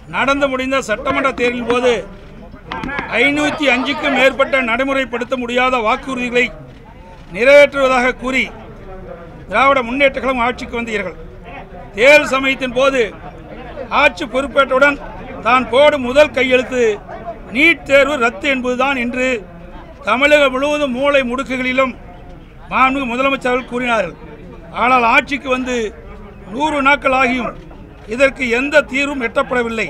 நடந்து முடிந்த சட்டமன்ற தேர்தலின் போது ஐநூற்றி அஞ்சுக்கும் மேற்பட்ட நடைமுறைப்படுத்த முடியாத வாக்குறுதிகளை நிறைவேற்றுவதாக கூறி திராவிட முன்னேற்ற கழகம் ஆட்சிக்கு வந்தீர்கள் தேர்தல் சமயத்தின் போது ஆட்சி பொறுப்பேற்றவுடன் தான் போடும் முதல் கையெழுத்து நீட் தேர்வு ரத்து என்பதுதான் என்று தமிழகம் முழுவதும் மூளை முடுக்குகளிலும் மாண்பு முதலமைச்சர்கள் கூறினார்கள் ஆனால் ஆட்சிக்கு வந்து நூறு நாட்கள் ஆகியும் இதற்கு எந்த தீர்வும் எட்டப்படவில்லை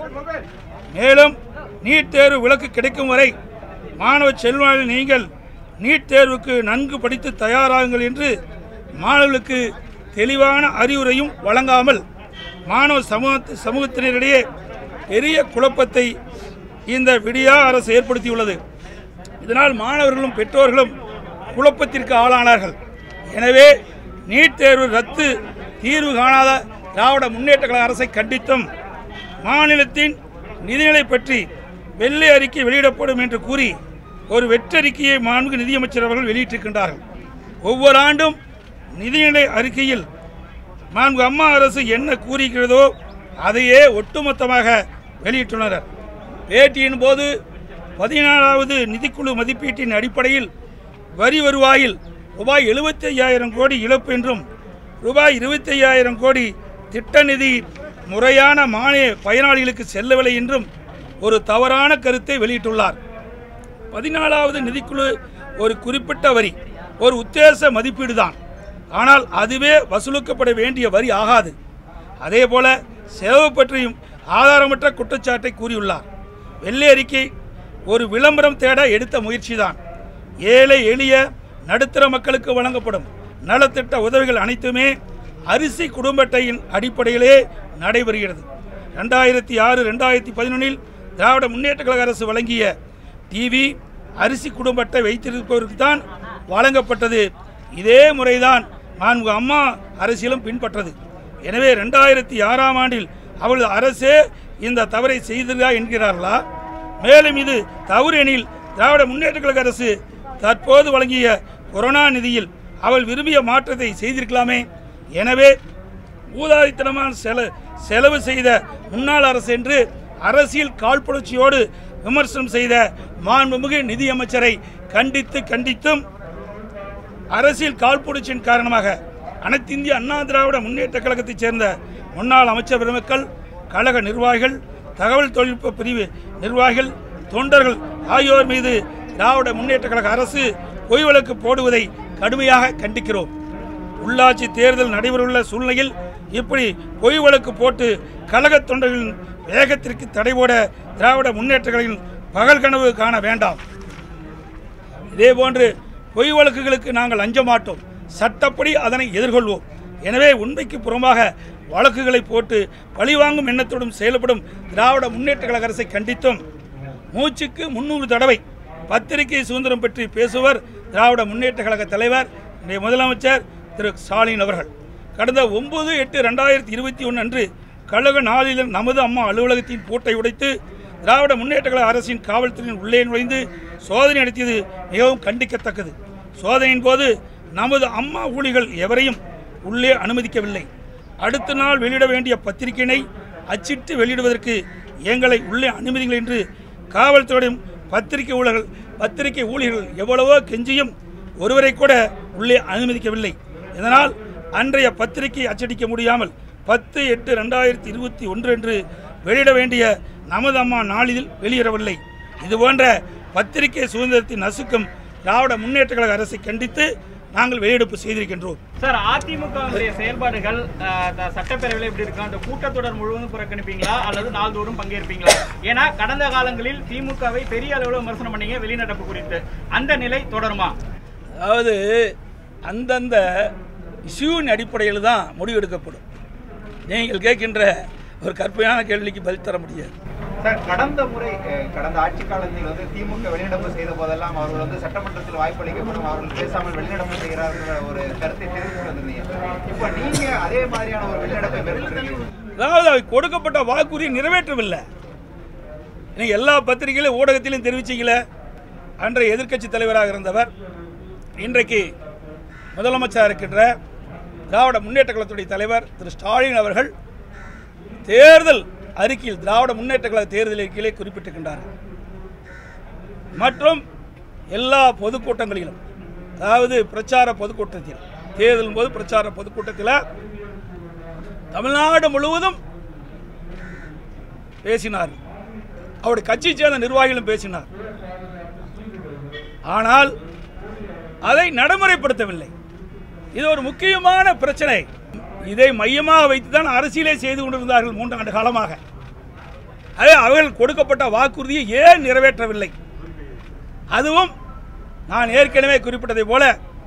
மேலும் நீட் தேர்வு விலக்கு கிடைக்கும் வரை மாணவ செல்வங்கள் நீங்கள் நீட் தேர்வுக்கு நன்கு படித்து தயாராகுங்கள் என்று மாணவர்களுக்கு தெளிவான அறிவுரையும் வழங்காமல் மாணவ சமூக சமூகத்தினரிடையே பெரிய குழப்பத்தை இந்த விடியா அரசு ஏற்படுத்தியுள்ளது இதனால் மாணவர்களும் பெற்றோர்களும் குழப்பத்திற்கு ஆளானார்கள் எனவே நீட் தேர்வு ரத்து தீர்வு காணாத திராவிட முன்னேற்ற கழக அரசை கண்டித்தும் மாநிலத்தின் நிதிநிலை பற்றி வெள்ளை அறிக்கை வெளியிடப்படும் என்று கூறி ஒரு வெற்றறிக்கையை மாண்பு நிதியமைச்சர் அவர்கள் வெளியிட்டிருக்கின்றார்கள் ஒவ்வொரு ஆண்டும் நிதிநிலை அறிக்கையில் மாண்பு அம்மா அரசு என்ன கூறுகிறதோ அதையே ஒட்டுமொத்தமாக வெளியிட்டுள்ளனர் பேட்டியின் போது பதினாலாவது நிதிக்குழு மதிப்பீட்டின் அடிப்படையில் வரி வருவாயில் ரூபாய் எழுபத்தி ஐயாயிரம் கோடி இழப்பு என்றும் ரூபாய் இருபத்தி ஐயாயிரம் கோடி திட்ட நிதி முறையான மானிய பயனாளிகளுக்கு செல்லவில்லை என்றும் ஒரு தவறான கருத்தை வெளியிட்டுள்ளார் பதினாலாவது நிதிக்குழு ஒரு குறிப்பிட்ட வரி ஒரு உத்தேச மதிப்பீடு தான் ஆனால் அதுவே வசூலிக்கப்பட வேண்டிய வரி ஆகாது அதே போல செலவு பற்றியும் ஆதாரமற்ற குற்றச்சாட்டை கூறியுள்ளார் வெள்ளை அறிக்கை ஒரு விளம்பரம் தேட எடுத்த முயற்சிதான் ஏழை எளிய நடுத்தர மக்களுக்கு வழங்கப்படும் நலத்திட்ட உதவிகள் அனைத்துமே அரிசி குடும்ப அட்டையின் அடிப்படையிலே நடைபெறுகிறது ரெண்டாயிரத்தி ஆறு ரெண்டாயிரத்தி பதினொன்றில் திராவிட முன்னேற்ற கழக அரசு வழங்கிய டிவி அரிசி குடும்ப அட்டை வைத்திருப்பவருக்கு தான் வழங்கப்பட்டது இதே முறைதான் நான்கு அம்மா அரசியலும் பின்பற்றது எனவே ரெண்டாயிரத்தி ஆறாம் ஆண்டில் அவளது அரசே இந்த தவறை செய்ததா என்கிறார்களா மேலும் இது தவறு எனில் திராவிட முன்னேற்ற கழக அரசு தற்போது வழங்கிய கொரோனா நிதியில் அவள் விரும்பிய மாற்றத்தை செய்திருக்கலாமே எனவே ஊதாரித்தனமான செல செலவு செய்த முன்னாள் அரசு என்று அரசியல் காழ்ப்புணர்ச்சியோடு விமர்சனம் செய்த மாண்புமிகு நிதியமைச்சரை கண்டித்து கண்டித்தும் அரசியல் காழ்ப்புணர்ச்சியின் காரணமாக அனைத்து இந்திய அண்ணா திராவிட முன்னேற்ற கழகத்தைச் சேர்ந்த முன்னாள் அமைச்சர் பெருமக்கள் கழக நிர்வாகிகள் தகவல் தொழில்நுட்ப பிரிவு நிர்வாகிகள் தொண்டர்கள் ஆகியோர் மீது திராவிட முன்னேற்ற கழக அரசு பொய் வழக்கு போடுவதை கடுமையாக கண்டிக்கிறோம் உள்ளாட்சி தேர்தல் நடைபெறவுள்ள சூழ்நிலையில் இப்படி பொய் வழக்கு போட்டு கழக தொண்டர்களின் வேகத்திற்கு தடை போட திராவிட முன்னேற்ற கழகின் பகல் கனவு காண வேண்டாம் இதேபோன்று பொய் வழக்குகளுக்கு நாங்கள் அஞ்ச மாட்டோம் சட்டப்படி அதனை எதிர்கொள்வோம் எனவே உண்மைக்கு புறம்பாக வழக்குகளை போட்டு பழிவாங்கும் எண்ணத்துடன் செயல்படும் திராவிட முன்னேற்ற கழக அரசை கண்டித்தும் மூச்சுக்கு முன்னூறு தடவை பத்திரிகை சுதந்திரம் பற்றி பேசுவர் திராவிட முன்னேற்ற கழக தலைவர் இன்றைய முதலமைச்சர் திரு ஸ்டாலின் அவர்கள் கடந்த ஒன்பது எட்டு ரெண்டாயிரத்தி இருபத்தி ஒன்று அன்று கழக நாளிதழ் நமது அம்மா அலுவலகத்தின் பூட்டை உடைத்து திராவிட முன்னேற்ற கழக அரசின் காவல்துறையின் உள்ளே நுழைந்து சோதனை நடத்தியது மிகவும் கண்டிக்கத்தக்கது சோதனையின் போது நமது அம்மா ஊழிகள் எவரையும் உள்ளே அனுமதிக்கவில்லை அடுத்த நாள் வெளியிட வேண்டிய பத்திரிகையினை அச்சிட்டு வெளியிடுவதற்கு எங்களை உள்ளே அனுமதிங்கள் என்று காவல்துறையும் பத்திரிகை ஊழியர்கள் பத்திரிகை ஊழியர்கள் எவ்வளவோ கெஞ்சியும் ஒருவரை கூட உள்ளே அனுமதிக்கவில்லை இதனால் அன்றைய பத்திரிகை அச்சடிக்க முடியாமல் பத்து எட்டு ரெண்டாயிரத்தி இருபத்தி ஒன்று அன்று வெளியிட வேண்டிய நமது அம்மா நாளிதழ் வெளியிடவில்லை இதுபோன்ற பத்திரிகை சுதந்திரத்தின் நசுக்கும் திராவிட முன்னேற்ற கழக அரசை கண்டித்து நாங்கள் வெளியெடுப்பு செய்திருக்கின்றோம் சார் அதிமுகவுடைய செயல்பாடுகள் அஹ், த- சட்டப்பேரவையில் எப்படி இருக்கு அந்த கூட்டத்தொடர் முழுவதும் புறக்கணிப்பீங்களா அல்லது நாள்தோறும் பங்கேற்பீங்களா ஏன்னா கடந்த காலங்களில் திமுகவை பெரிய அளவில் விமர்சனம் பண்ணீங்க வெளிநடப்பு குறித்து அந்த நிலை தொடருமா அதாவது அந்தந்த இஷ்யூவின் அடிப்படையில் தான் முடிவெடுக்கப்படும் நீங்கள் கேட்கின்ற ஒரு கற்பனையான கேள்விக்கு பதில் தர முடியாது சார் கடந்த முறை அஹ், கடந்த ஆட்சி காலத்தில் வந்து திமுக வெளிநடப்பு செய்த போதெல்லாம் அவர்கள் வந்து சட்டமன்றத்தில் வாய்ப்பளிக்கப்படும் அவர்கள் பேசாமல் வெளிநடப்பு செய்கிறார்கள் ஒரு கருத்தை தெரிவித்து வந்திருந்தீங்க இப்போ நீங்க அதே மாதிரியான ஒரு வெளிநடப்பை மேற்கொண்டிருக்கீங்க அதாவது அவை கொடுக்கப்பட்ட வாக்குறுதியை நிறைவேற்றவில்லை நீங்கள் எல்லா பத்திரிகையிலும் ஊடகத்திலும் தெரிவிச்சீங்களே அன்றைய எதிர்க்கட்சி தலைவராக இருந்தவர் இன்றைக்கு முதலமைச்சராக இருக்கின்ற திராவிட முன்னேற்ற கழகத்துடைய தலைவர் திரு ஸ்டாலின் அவர்கள் தேர்தல் அறிக்கையில் திராவிட முன்னேற்ற கழக தேர்தல் அறிக்கையிலே குறிப்பிட்டிருக்கின்றார்கள் மற்றும் எல்லா பொதுக்கூட்டங்களிலும் அதாவது பிரச்சார பொதுக்கூட்டத்தில் தேர்தல் போது பிரச்சார பொதுக்கூட்டத்தில் தமிழ்நாடு முழுவதும் பேசினார் அவருடைய கட்சியை சேர்ந்த நிர்வாகிகளும் பேசினார் ஆனால் அதை நடைமுறைப்படுத்தவில்லை இது ஒரு முக்கியமான பிரச்சனை இதை மையமாக வைத்துதான் அரசியலே செய்து கொண்டிருந்தார்கள் மூன்று ஆண்டு காலமாக அதே அவர்கள் கொடுக்கப்பட்ட வாக்குறுதியை ஏன் நிறைவேற்றவில்லை அதுவும் நான் ஏற்கனவே குறிப்பிட்டதை போல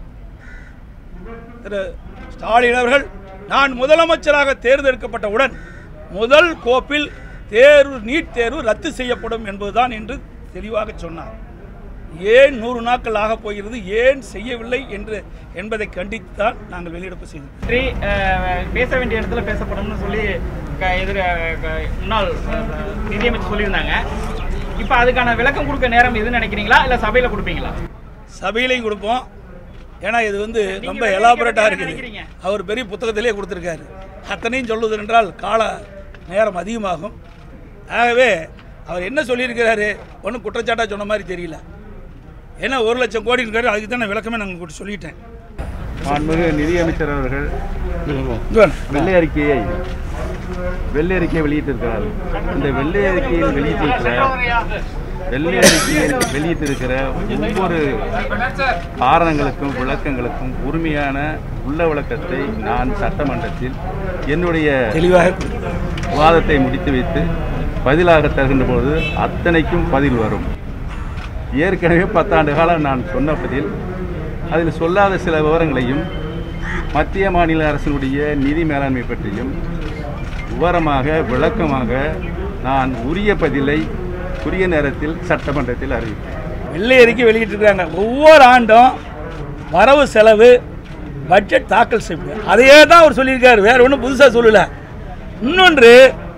திரு ஸ்டாலின் அவர்கள் நான் முதலமைச்சராக தேர்ந்தெடுக்கப்பட்டவுடன் முதல் கோப்பில் தேர்வு நீட் தேர்வு ரத்து செய்யப்படும் என்பதுதான் என்று தெளிவாக சொன்னார் ஏன் நூறு நாட்கள் ஆகப் போகிறது ஏன் செய்யவில்லை என்று என்பதை கண்டித்து தான் நாங்கள் வெளியிடப்பு செய்தோம் பற்றி அஹ், பேச வேண்டிய இடத்துல பேசப்படும்னு சொல்லி க- எதிர க- முன்னாள் அஹ், நிதியமைச்சர் சொல்லியிருந்தாங்க இப்போ அதுக்கான விளக்கம் கொடுக்க நேரம் எதுன்னு நினைக்கிறீங்களா இல்லை சபையில் கொடுப்பீங்களா சபையிலையும் கொடுப்போம் ஏன்னா இது வந்து நீங்க ரொம்ப வெளியே எலாபரேட்டாக கேட்க இருக்குது நினைக்கிறீங்க. அவர் பெரிய புத்தகத்திலே கொடுத்துருக்காரு அத்தனையும் சொல்லுவது என்றால் கால நேரம் அதிகமாகும் ஆகவே அவர் என்ன சொல்லியிருக்கிறாரு ஒன்றும் குற்றச்சாட்டாக சொன்ன மாதிரி தெரியல ஏன்னா ஒரு லட்சம் கோடி இருக்காரு அதுக்கு தான் நான் விளக்கமே நாங்கள் கூட சொல்லிட்டேன் மாண்புமிகு நிதியமைச்சர் அவர்கள் இங்க வாங்க. வெள்ளை அறிக்கையை வெள்ளை அறிக்கையை வெளியிட்டிருக்கிறார்கள் இந்த வெள்ளை அறிக்கையில் வெளியிட்டிருக்கிற வெள்ளை அறிக்கையில் வெளியிட்டிருக்கிற ஒவ்வொரு காரணங்களுக்கும் விளக்கங்களுக்கும் உரிமையான உள்ள விளக்கத்தை நான் சட்டமன்றத்தில் என்னுடைய தெளிவாக கொடு. விவாதத்தை முடித்து வைத்து பதிலாக தருகின்ற போது அத்தனைக்கும் பதில் வரும் ஏற்கனவே பத்தாண்டு காலம் நான் சொன்ன பதில் அதில் சொல்லாத சில விவரங்களையும் மத்திய மாநில அரசினுடைய நிதி மேலாண்மை பற்றியும் விவரமாக விளக்கமாக நான் உரிய பதிலை உரிய நேரத்தில் சட்டமன்றத்தில் அறிவிப்பேன் வெள்ளை அறிக்கை வெளியிட்டிருக்காங்க ஒவ்வொரு ஆண்டும் வரவு செலவு பட்ஜெட் தாக்கல் செய்யப்படுது அதையே தான் அவர் சொல்லியிருக்காரு வேற ஒன்றும் புதுசாக சொல்லல இன்னொன்று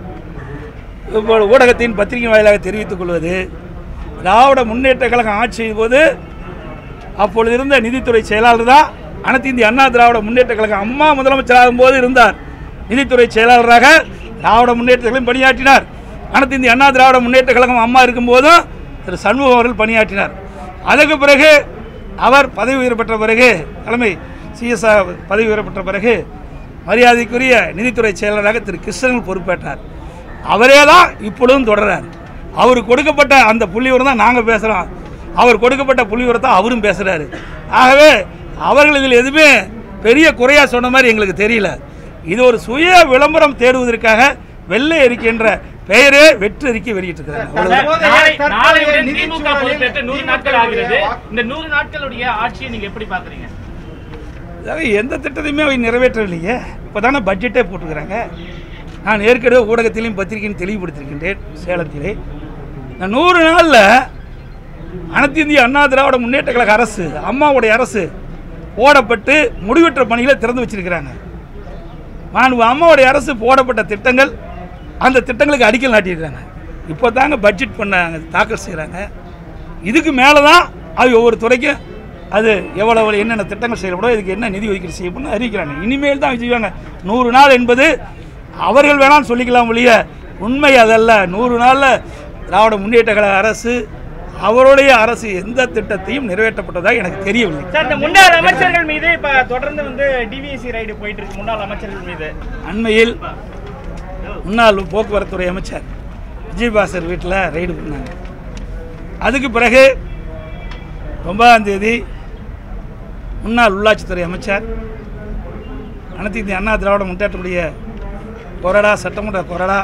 இப்போ ஊடகத்தின் பத்திரிகை வாயிலாக தெரிவித்துக் கொள்வது திராவிட முன்னேற்ற கழகம் ஆட்சி செய்யும் போது அப்பொழுது இருந்த நிதித்துறை செயலாளர் தான் அனைத்து இந்திய அண்ணா திராவிட முன்னேற்ற கழகம் அம்மா முதலமைச்சராகும் போது இருந்தார் நிதித்துறை செயலாளராக திராவிட முன்னேற்றங்களும் பணியாற்றினார் அனைத்து இந்திய அண்ணா திராவிட முன்னேற்ற கழகம் அம்மா இருக்கும்போதும் திரு சண்முகம் அவர்கள் பணியாற்றினார் அதற்கு பிறகு அவர் பதவி உயர் பெற்ற பிறகு தலைமை சிஎஸ்ஆர் பதவி உயர் பெற்ற பிறகு மரியாதைக்குரிய நிதித்துறை செயலராக திரு கிருஷ்ணன் பொறுப்பேற்றார் அவரே தான் இப்பொழுதும் தொடர்றார் அவர் கொடுக்கப்பட்ட அந்த புள்ளிவரம் தான் நாங்கள் பேசுகிறோம் அவர் கொடுக்கப்பட்ட புள்ளிவரத்தை அவரும் பேசுகிறாரு ஆகவே அவர்கள் இதில் எதுவுமே பெரிய குறையாக சொன்ன மாதிரி எங்களுக்கு தெரியல இது ஒரு சுய விளம்பரம் தேடுவதற்காக வெள்ளை அறிக்கை என்ற பெயரே வெற்று அறிக்கை வெளியிட்டிருக்கிறாங்க அவ்வளவுதான். நாளை நாளையுடன் நிதி திமுக சூழலில் பொறுப்பேற்று நூறு நாட்கள் ஆகிறது திமுக இந்த நூறு நாட்களுடைய ஆட்சியை நீங்க எப்படி பாக்குறீங்க அதாவது எந்த திட்டத்தையுமே அவை நிறைவேற்றவில்லையே இப்போ தானே பட்ஜெட்டே போட்டுக்கிறாங்க நான் ஏற்கனவே ஊடகத்திலையும் பத்திரிகையும் தெளிவுபடுத்தியிருக்கின்றேன் சேலத்திலே இந்த நூறு நாளில் அனைத்து இந்திய அண்ணா திராவிட முன்னேற்ற கழக அரசு அம்மாவுடைய அரசு போடப்பட்டு முடிவற்ற பணிகளை திறந்து வச்சிருக்கிறாங்க மாண்பு அம்மாவுடைய அரசு போடப்பட்ட திட்டங்கள் அந்த திட்டங்களுக்கு அடிக்கல் நாட்டியிருக்காங்க இப்போ தாங்க பட்ஜெட் பண்ணாங்க தாக்கல் செய்கிறாங்க இதுக்கு மேலே தான் அது ஒவ்வொரு துறைக்கும் அது எவ்வளவு என்னென்ன திட்டங்கள் செய்யப்படும் இதுக்கு என்ன நிதி ஒதுக்கீடு செய்யப்படும் அறிவிக்கிறாங்க இனிமேல் தான் செய்வாங்க நூறு நாள் என்பது அவர்கள் வேணாலும் சொல்லிக்கலாம் ஒழிய உண்மை அதல்ல நூறு நாளில் திராவிட முன்னேற்ற கழக அரசு அவருடைய அரசு எந்த திட்டத்தையும் நிறைவேற்றப்பட்டதாக எனக்கு தெரியவில்லை சார் இந்த முன்னாள் அமைச்சர்கள் மீது இப்ப தொடர்ந்து வந்து டிவிஎஸ்சி ரைடு போயிட்டு இருக்கு முன்னாள் அமைச்சர்கள் மீது அண்மையில் முன்னாள் போக்குவரத்துறை அமைச்சர் விஜயபாஸ்கர் வீட்டில் ரெய்டு பண்ணாங்க அதுக்கு பிறகு ஒன்பதாம் தேதி முன்னாள் உள்ளாட்சித்துறை அமைச்சர் அனைத்து இந்திய அண்ணா திராவிட முன்னேற்றக்கூடிய கொறடா சட்டமன்ற கொறடா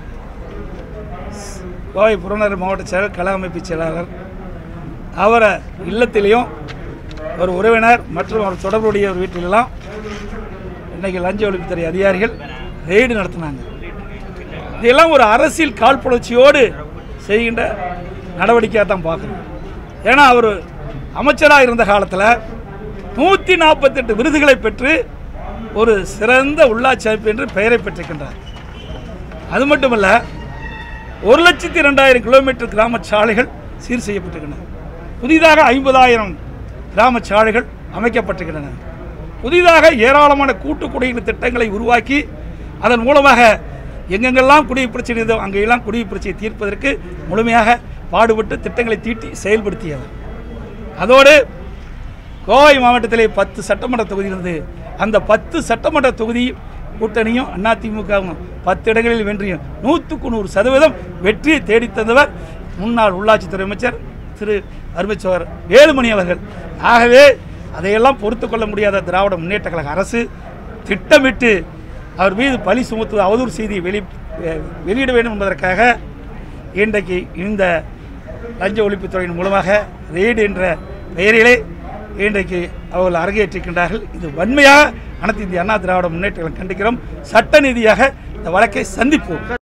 கோவை புறநகர் மாவட்ட செயலர் கழக அமைப்பு செயலாளர் அவரை இல்லத்திலையும் ஒரு உறவினர் மற்றும் அவர் தொடர்புடைய ஒரு வீட்டிலெல்லாம் இன்னைக்கு லஞ்ச ஒழிப்புத்துறை அதிகாரிகள் ரெய்டு நடத்தினாங்க இதெல்லாம் ஒரு அரசியல் காழ்ப்புணர்ச்சியோடு செய்கின்ற நடவடிக்கையாக தான் பார்க்கணும் ஏன்னா அவர் அமைச்சராக இருந்த காலத்தில் நூற்றி நாற்பத்தெட்டு விருதுகளை பெற்று ஒரு சிறந்த உள்ளாட்சி அமைப்பு என்று பெயரை பெற்றிருக்கின்றார் அது மட்டுமல்ல ஒரு லட்சத்தி ரெண்டாயிரம் கிலோமீட்டர் கிராம சாலைகள் சீர் செய்யப்பட்டிருக்கின்றன புதிதாக ஐம்பதாயிரம் கிராம சாலைகள் அமைக்கப்பட்டிருக்கின்றன புதிதாக ஏராளமான கூட்டு குடிநீர் திட்டங்களை உருவாக்கி அதன் மூலமாக எங்கெங்கெல்லாம் குடிநீர் பிரச்சனை இருந்தோ அங்கெல்லாம் குடிநீர் பிரச்சனையை தீர்ப்பதற்கு முழுமையாக பாடுபட்டு திட்டங்களை தீட்டி செயல்படுத்தியது அதோடு கோவை மாவட்டத்திலே பத்து சட்டமன்ற தொகுதி இருந்தது அந்த பத்து சட்டமன்ற தொகுதி கூட்டணியும் அதிமுகவும் பத்து இடங்களில் வென்றியும் நூற்றுக்கு நூறு சதவீதம் வெற்றியை தேடித் தந்தவர் முன்னாள் உள்ளாட்சித்துறை அமைச்சர் திரு அருமைச்சோர் வேலுமணி அவர்கள் ஆகவே அதையெல்லாம் பொறுத்து கொள்ள முடியாத திராவிட முன்னேற்ற கழக அரசு திட்டமிட்டு அவர் மீது பழி சுமத்துவது அவதூறு செய்தியை வெளி வெளியிட வேண்டும் என்பதற்காக இன்றைக்கு இந்த லஞ்ச ஒழிப்புத்துறையின் மூலமாக ரெய்டு என்ற பெயரிலே இன்றைக்கு அவர்கள் அரங்கேற்றிருக்கின்றார்கள் இது வன்மையாக அனைத்து இந்திய அண்ணா திராவிட முன்னேற்றங்களை கண்டிக்கிறோம் சட்ட ரீதியாக இந்த வழக்கை சந்திப்போம்